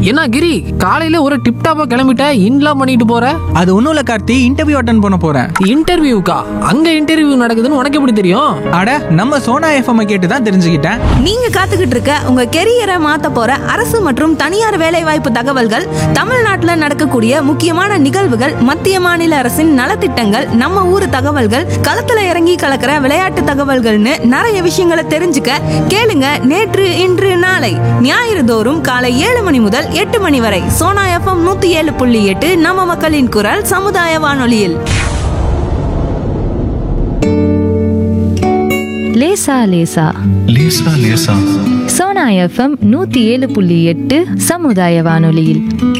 என்ன கிரி காலையில ஒரு டிப்டாப்பா கிளம்பிட்ட இன்லாம் பண்ணிட்டு போற அது ஒன்றும் இல்லை கார்த்தி இன்டர்வியூ அட்டன் பண்ண போகிறேன் இன்டர்வியூக்கா அங்க இன்டர்வியூ நடக்குதுன்னு உனக்கு எப்படி தெரியும் அட நம்ம சோனா எஃப்எம் கேட்டு தான் தெரிஞ்சுக்கிட்டேன் நீங்க காத்துக்கிட்டு இருக்க உங்க கெரியரை மாத்த போற அரசு மற்றும் தனியார் வேலைவாய்ப்பு தகவல்கள் தமிழ்நாட்டுல நடக்கக்கூடிய முக்கியமான நிகழ்வுகள் மத்திய மாநில அரசின் நலத்திட்டங்கள் நம்ம ஊர் தகவல்கள் களத்துல இறங்கி கலக்கிற விளையாட்டு தகவல்கள்னு நிறைய விஷயங்களை தெரிஞ்சுக்க கேளுங்க நேற்று இன்று நாளை ஞாயிறு தோறும் காலை ஏழு மணி முதல் எட்டு மணி வரை சோனா எஃப்எம் நூத்தி ஏழு புள்ளி எட்டு நம்ம மக்களின் குரல் சமுதாய வானொலியில் லேசா லேசா லேசா லேசா சோனா எஃப்எம் நூத்தி ஏழு புள்ளி எட்டு சமுதாய வானொலியில்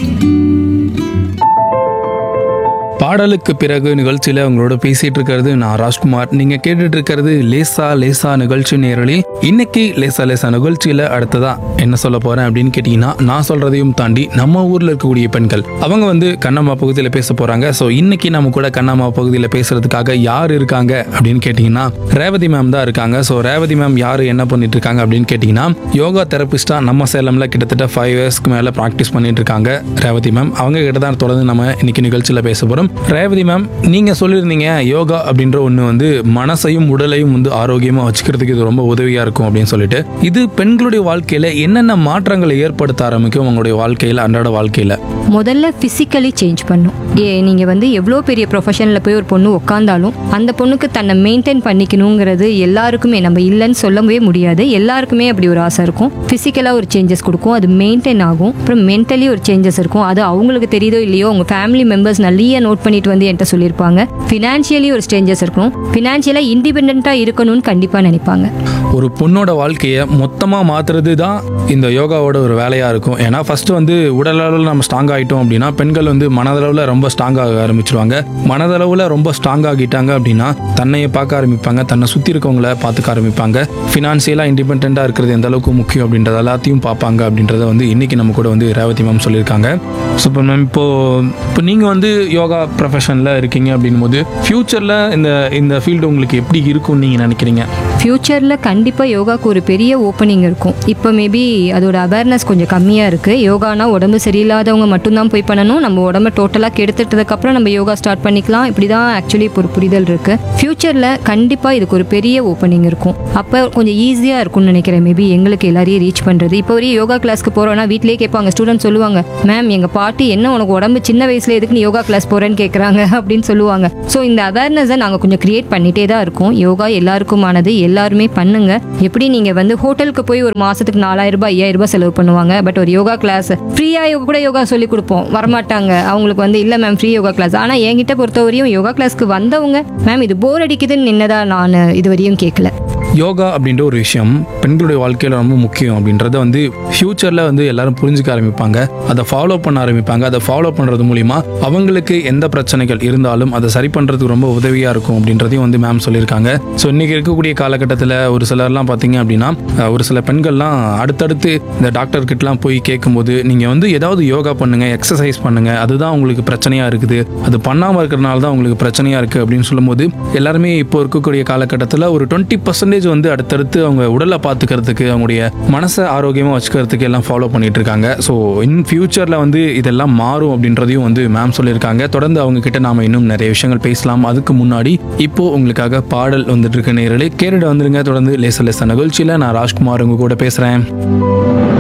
பாடலுக்கு பிறகு நிகழ்ச்சியில உங்களோட பேசிட்டு இருக்கிறது நான் ராஜ்குமார் நீங்க கேட்டுட்டு இருக்கிறது லேசா லேசா நிகழ்ச்சி நேரலில் இன்னைக்கு லேசா லேசா நிகழ்ச்சியில அடுத்ததா என்ன சொல்ல போறேன் அப்படின்னு கேட்டீங்கன்னா நான் சொல்றதையும் தாண்டி நம்ம ஊர்ல இருக்கக்கூடிய பெண்கள் அவங்க வந்து கண்ணம்மா பகுதியில் பேச போறாங்க ஸோ இன்னைக்கு நம்ம கூட கண்ணம்மா பகுதியில் பேசுறதுக்காக யார் இருக்காங்க அப்படின்னு கேட்டீங்கன்னா ரேவதி மேம் தான் இருக்காங்க ஸோ ரேவதி மேம் யார் என்ன பண்ணிட்டு இருக்காங்க அப்படின்னு கேட்டீங்கன்னா யோகா தெரபிஸ்டா நம்ம சேலம்ல கிட்டத்தட்ட ஃபைவ் இயர்ஸ்க்கு மேல ப்ராக்டிஸ் பண்ணிட்டு இருக்காங்க ரேவதி மேம் அவங்க கிட்ட தான் தொடர்ந்து நம்ம இன்னைக்கு நிகழ்ச்சியில பேச போறோம் ரேவதி மேம் நீங்க சொல்லியிருந்தீங்க யோகா அப்படின்ற ஒண்ணு வந்து மனசையும் உடலையும் வந்து ஆரோக்கியமா வச்சுக்கிறதுக்கு இது ரொம்ப உதவியா இருக்கும் அப்படின்னு சொல்லிட்டு இது பெண்களுடைய வாழ்க்கையில என்னென்ன மாற்றங்களை ஏற்படுத்த ஆரம்பிக்கும் உங்களுடைய வாழ்க்கையில அன்றாட வாழ்க்கையில முதல்ல ஃபிசிக்கலி சேஞ்ச் பண்ணும் ஏ நீங்கள் வந்து எவ்வளோ பெரிய ப்ரொஃபஷனில் போய் ஒரு பொண்ணு உட்காந்தாலும் அந்த பொண்ணுக்கு தன்னை மெயின்டைன் பண்ணிக்கணுங்கிறது எல்லாருக்குமே நம்ம இல்லைன்னு சொல்லவே முடியாது எல்லாருக்குமே அப்படி ஒரு ஆசை இருக்கும் ஃபிசிக்கலாக ஒரு சேஞ்சஸ் கொடுக்கும் அது மெயின்டைன் ஆகும் அப்புறம் மென்டலி ஒரு சேஞ்சஸ் இருக்கும் அது அவங்களுக்கு தெரியுதோ இல்லையோ உங்கள் ஃபேமிலி மெம்பர்ஸ் நிறைய நோட் பண்ணிட்டு வந்து என்கிட்ட சொல்லியிருப்பாங்க ஃபினான்ஷியலி ஒரு சேஞ்சஸ் இருக்கணும் ஃபினான்ஷியலாக இண்டிபெண்ட்டாக இருக்கணும்னு கண்டிப்பாக நினைப்பாங்க ஒரு பொண்ணோட வாழ்க்கையை மொத்தமாக மாற்றுறது தான் இந்த யோகாவோட ஒரு வேலையாக இருக்கும் ஏன்னா ஃபர்ஸ்ட் வந்து உடலளவில் நம்ம ஸ்ட்ராங் ஆகிட்டோம் அப்படின்னா பெண்கள் வந்து மனதளவில் ரொம்ப ஸ்ட்ராங் ஆக ஆரம்பிச்சிருவாங்க மனதளவில் ரொம்ப ஸ்ட்ராங் ஆகிட்டாங்க அப்படின்னா தன்னையை பார்க்க ஆரம்பிப்பாங்க தன்னை சுற்றி இருக்கவங்கள பார்த்துக்க ஆரம்பிப்பாங்க ஃபினான்சியலாக இண்டிபெண்ட்டாக இருக்கிறது எந்த அளவுக்கு முக்கியம் அப்படின்றது எல்லாத்தையும் பார்ப்பாங்க அப்படின்றத வந்து இன்னைக்கு நம்ம கூட வந்து ரேவதி மேம் சொல்லியிருக்காங்க சூப்பர் மேம் இப்போ இப்போ நீங்கள் வந்து யோகா ப்ரொஃபஷனில் இருக்கீங்க அப்படின்னும் போது ஃப்யூச்சரில் இந்த இந்த ஃபீல்டு உங்களுக்கு எப்படி இருக்கும்னு நீங்கள் நினைக்கிறீங்க ஃப்யூச்சரில் கண்டிப்பாக யோகாக்கு ஒரு பெரிய ஓப்பனிங் இருக்கும் இப்போ மேபி அதோட அவேர்னஸ் கொஞ்சம் கம்மியாக இருக்குது யோகானா உடம்பு சரியில்லாதவங்க மட்டும்தான் போய் பண்ணணும் நம்ம உடம்ப டோட்டலாக கெடுத்துட்டதுக்கப்புறம் நம்ம யோகா ஸ்டார்ட் பண்ணிக்கலாம் இப்படி தான் ஆக்சுவலி இப்போ ஒரு புரிதல் இருக்குது ஃப்யூச்சரில் கண்டிப்பாக இதுக்கு ஒரு பெரிய ஓப்பனிங் இருக்கும் அப்போ கொஞ்சம் ஈஸியாக இருக்கும்னு நினைக்கிறேன் மேபி எங்களுக்கு எல்லாரையும் ரீச் பண்ணுறது இப்போ ஒரு யோகா கிளாஸ்க்கு போகிறோன்னா வீட்டிலேயே கேட்பாங்க ஸ்டூடெண்ட் சொல்லுவாங்க மேம் எங்கள் பாட்டி என்ன உனக்கு உடம்பு சின்ன வயசுல எதுக்கு நீ யோகா கிளாஸ் போகிறேன்னு கேட்குறாங்க அப்படின்னு சொல்லுவாங்க ஸோ இந்த அவேர்னஸை நாங்கள் கொஞ்சம் கிரியேட் பண்ணிட்டே தான் இருக்கோம் யோகா எல்லாருக்குமானது எல்லாருமே பண்ணுங்க எப்படி நீங்க வந்து ஹோட்டலுக்கு போய் ஒரு மாசத்துக்கு நாலாயிரம் ரூபாய் ஐயாயிரம் ரூபாய் செலவு பண்ணுவாங்க பட் ஒரு யோகா கிளாஸ் ஃப்ரீயா கூட யோகா சொல்லி கொடுப்போம் வரமாட்டாங்க அவங்களுக்கு வந்து இல்ல மேம் ஃப்ரீ யோகா கிளாஸ் ஆனா என்கிட்ட பொறுத்தவரையும் யோகா கிளாஸ்க்கு வந்தவங்க மேம் இது போர் அடிக்குதுன்னு நின்னதா நான் இதுவரையும் கேட்கல யோகா அப்படின்ற ஒரு விஷயம் பெண்களுடைய வாழ்க்கையில் ரொம்ப முக்கியம் அப்படின்றத வந்து ஃப்யூச்சரில் வந்து எல்லாரும் புரிஞ்சுக்க ஆரம்பிப்பாங்க அதை ஃபாலோ பண்ண ஆரம்பிப்பாங்க அதை ஃபாலோ பண்ணுறது மூலிமா அவங்களுக்கு எந்த பிரச்சனைகள் இருந்தாலும் அதை சரி பண்ணுறதுக்கு ரொம்ப உதவியாக இருக்கும் அப்படின்றதையும் வந்து மேம் சொல்லியிருக்காங்க ஸோ இன்றைக்கி இருக்கக்கூடிய காலகட்டத்தில் ஒரு சிலர்லாம் பார்த்தீங்க அப்படின்னா அஹ், ஒரு சில பெண்கள்லாம் அடுத்தடுத்து இந்த டாக்டர் கிட்டலாம் போய் கேட்கும்போது நீங்கள் வந்து ஏதாவது யோகா பண்ணுங்கள் எக்ஸசைஸ் பண்ணுங்கள் அதுதான் உங்களுக்கு பிரச்சனையாக இருக்குது அது பண்ணாமல் இருக்கிறனால தான் உங்களுக்கு பிரச்சனையாக இருக்குது அப்படின்னு சொல்லும்போது எல்லாருமே இப்போ இருக்கக்கூடிய காலகட்டத்தில் ஒரு டுவெண்ட்டி பர்சன்டேஜ் வந்து அடுத்தடுத்து அவங்க உடலை பார்த்துக்கிறதுக்கு அவங்களுடைய மனசை ஆரோக்கியமாக வச்சுக்கிறதுக்கு எல்லாம் ஃபாலோ பண்ணிட்டு இருக்காங்க ஸோ இன் ஃபியூச்சரில் வந்து இதெல்லாம் மாறும் அப்படின்றதையும் வந்து மேம் சொல்லியிருக்காங்க தொடர்ந்து அவங்க கிட்ட நாம இன்னும் நிறைய விஷயங்கள் பேசலாம் அதுக்கு முன்னாடி இப்போ உங்களுக்காக பாடல் வந்துட்டு இருக்க நேரலே கேட்டுட்டு வந்துருங்க தொடர்ந்து லேச லேச நிகழ்ச்சியில் நான் ராஜ்குமார் உங்க கூட பேசுகிறேன்